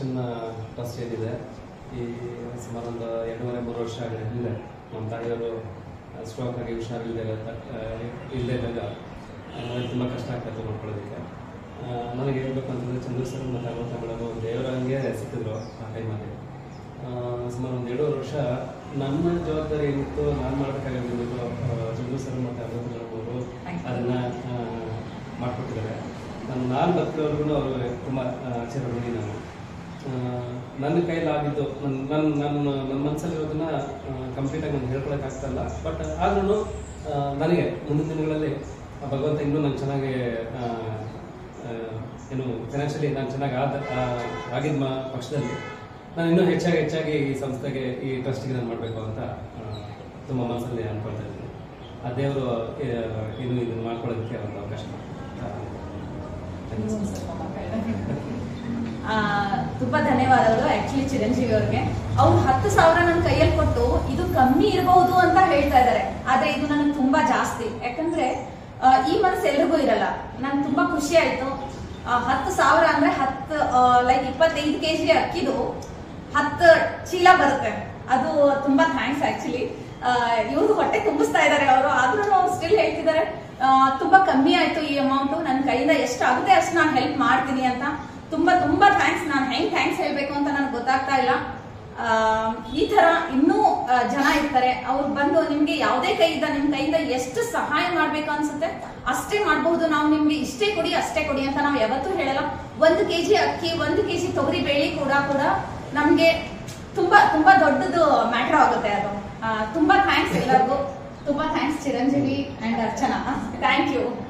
foundation trust ಏನಿದೆ ಈ ಸುಮಾರು ಒಂದು ಎರಡೂವರೆ ಮೂರು ವರ್ಷ ಹಿಂದೆ ನಮ್ಮ ತಾಯಿಯವರು ಸ್ಟ್ರೋಕ್ ಆಗಿ ಹುಷಾರಿಲ್ಲದೆ ಇಲ್ಲದೆ ಇದ್ದಾಗ ನನಗೆ ತುಂಬ ಕಷ್ಟ ಆಗ್ತಾಯಿತ್ತು ನೋಡ್ಕೊಳ್ಳೋದಕ್ಕೆ ಆ, ನನಗೆ ಹೇಳ್ಬೇಕು ಅಂತಂದರೆ ಚಂದ್ರು ಸರ್ ಮತ್ತು ಅಮೃತ ಮೇಡಮ್ ದೇವರ ಹಂಗೆ ಸಿಕ್ಕಿದ್ರು ಆ ಟೈಮಲ್ಲಿ ಆ, ಸುಮಾರು ಒಂದು ಎರಡೂವರೆ ವರ್ಷ ನನ್ನ ಜವಾಬ್ದಾರಿ ಏನಿತ್ತು ನಾನು ಮಾಡಬೇಕಾಗಿದ್ದು ಚಂದ್ರು ಸರ್ ಮತ್ತು ಅಮೃತ ಮೇಡಮ್ ಅವರು ಅದನ್ನು ಮಾಡಿಕೊಟ್ಟಿದ್ದಾರೆ ನಾನು ನಾನು ಬದುಕಿರೋರ್ಗು ಅವರು ತುಂಬ ಚಿರಋಣಿ ನಾನು ಆ, ನನ್ನ ಕೈಲಾಗಿದ್ದು ನನ್ನ ನನ್ನ ನನ್ನ ನನ್ನ ಮನಸ್ಸಲ್ಲಿರೋದನ್ನ ಕಂಪ್ಲೀಟಾಗಿ ನಾನು ಹೇಳ್ಕೊಳಕ್ಕಾಗ್ತಲ್ಲ ಬಟ್ ಆದ್ರೂ ನನಗೆ ಮುಂದಿನ ದಿನಗಳಲ್ಲಿ ಆ ಭಗವಂತ ಇನ್ನೂ ನಾನು ಚೆನ್ನಾಗಿ ಆ, ಆ, ಏನು ಫಿನಾನ್ಷಿಯಲಿ ನಾನು ಚೆನ್ನಾಗಿ ಆದ ಆಗಿದ್ದ ಮ ಪಕ್ಷದಲ್ಲಿ ನಾನು ಇನ್ನೂ ಹೆಚ್ಚಾಗಿ ಹೆಚ್ಚಾಗಿ ಈ ಸಂಸ್ಥೆಗೆ ಈ ಟ್ರಸ್ಟಿಗೆ ನಾನು ಮಾಡಬೇಕು ಅಂತ ಆ, ತುಂಬ ಮನಸ್ಸಲ್ಲಿ ಅಂದ್ಕೊಳ್ತಾ ಇದ್ದೀನಿ ಆ ದೇವರು ಇನ್ನೂ ಇದನ್ನು ಮಾಡ್ಕೊಳ್ಳೋದಕ್ಕೆ ಒಂದು ಅವಕಾಶ ಆ, ತುಂಬಾ ಧನ್ಯವಾದಗಳು ಆಕ್ಚುಲಿ ಚಿರಂಜೀವಿ ಅವ್ರಿಗೆ ಅವ್ರು ಹತ್ತು ಸಾವಿರ ನನ್ನ ಕೈಯಲ್ಲಿ ಕೊಟ್ಟು ಇದು ಕಮ್ಮಿ ಇರಬಹುದು ಅಂತ ಹೇಳ್ತಾ ಇದ್ದಾರೆ ಆದ್ರೆ ಇದು ನನಗೆ ತುಂಬಾ ಜಾಸ್ತಿ ಯಾಕಂದ್ರೆ ಆ, ಈ ಮನಸ್ಸು ಎಲ್ರಿಗೂ ಇರಲ್ಲ ನಂಗೆ ತುಂಬಾ ಖುಷಿ ಆಯ್ತು ಆ, ಹತ್ತು ಸಾವಿರ ಅಂದ್ರೆ ಹತ್ತು ಲೈಕ್ ಇಪ್ಪತ್ತೈದು ಕೆಜಿ ಅಕ್ಕಿದು ಹತ್ತು ಚೀಲ ಬರುತ್ತೆ ಅದು ತುಂಬಾ ಥ್ಯಾಂಕ್ಸ್ ಆಕ್ಚುಲಿ ಇವ್ರು ಹೊಟ್ಟೆ ತುಂಬಿಸ್ತಾ ಇದ್ದಾರೆ ಅವರು ಆದ್ರೂ ಸ್ಟಿಲ್ ಹೇಳ್ತಿದ್ದಾರೆ ಆ, ತುಂಬಾ ಕಮ್ಮಿ ಆಯ್ತು ಈ ಅಮೌಂಟ್ ನನ್ನ ಕೈಯಿಂದ ಎಷ್ಟು ಆಗುತ್ತೆ ಅಷ್ಟು ನಾನು ಹೆಲ್ಪ್ ಮಾಡ್ತೀನಿ ಅಂತ ತುಂಬಾ ತುಂಬಾ ಥ್ಯಾಂಕ್ಸ್ ನಾನು ಹೆಂಗ್ ಥ್ಯಾಂಕ್ಸ್ ಹೇಳ್ಬೇಕು ಅಂತ ನನಗೆ ಗೊತ್ತಾಗ್ತಾ ಇಲ್ಲ ಆ, ಈ ತರ ಇನ್ನೂ ಆ, ಜನ ಇರ್ತಾರೆ ಅವ್ರು ಬಂದು ನಿಮ್ಗೆ ಯಾವುದೇ ಕೈಯಿಂದ ನಿಮ್ ಕೈಯಿಂದ ಎಷ್ಟು ಸಹಾಯ ಮಾಡ್ಬೇಕು ಅನ್ಸುತ್ತೆ ಅಷ್ಟೇ ಮಾಡಬಹುದು ನಾವು ನಿಮ್ಗೆ ಇಷ್ಟೇ ಕೊಡಿ ಅಷ್ಟೇ ಕೊಡಿ ಅಂತ ನಾವು ಯಾವತ್ತೂ ಹೇಳಲ್ಲ ಒಂದು ಕೆಜಿ ಅಕ್ಕಿ ಒಂದು ಕೆಜಿ ತೊಗರಿ ಬೇಳೆ ಕೂಡ ಕೂಡ ನಮ್ಗೆ ತುಂಬಾ ತುಂಬಾ ದೊಡ್ಡದು ಮ್ಯಾಟರ್ ಆಗುತ್ತೆ ಅದು ಆ, ತುಂಬಾ ಥ್ಯಾಂಕ್ಸ್ ಎಲ್ಲರಿಗೂ ತುಂಬಾ thanks Chiranjeevi and Archana thank you